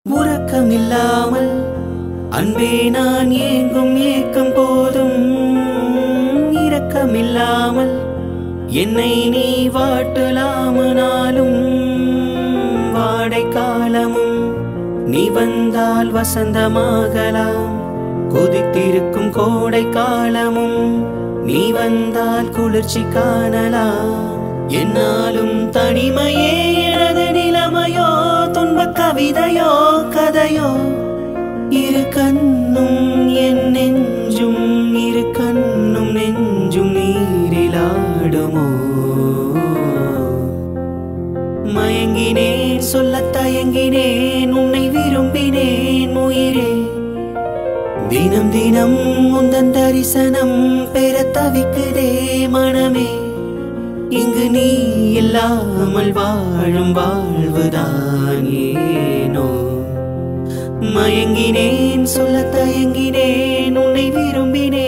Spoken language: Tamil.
உறக்கமில்லாமல் அன்பே நான் ஏங்கும் ஏக்கம் போதும் இரக்கமில்லாமல் என்னை நீ வாட்டலாமனாலும் வாடை காலமும் நீ வந்தால் வசந்தமாகலாம் கொதித்திருக்கும் கோடை காலமும் நீ வந்தால் குளிர்ச்சி காணலாம் என்னாலும் தனிமையே எனது நிலைமையோ துன்பக் கவிதையோ கதையோ இரு கண்ணும் என் நெஞ்சும் இரு கண்ணும் நெஞ்சும் நீரிலாடுமோ மயங்கினேன் சொல்லத் தயங்கினேன் உன்னை விரும்பினேன் உயிரே தினம் தினம் முந்தன் தரிசனம் பெற தவிக்குதே மனமே இங்கு நீ இல்லாமல் வாழும் வாழ்வுதான் ஏனோ மயங்கினேன் சொல்ல தயங்கினேன் உன்னை விரும்பினேன்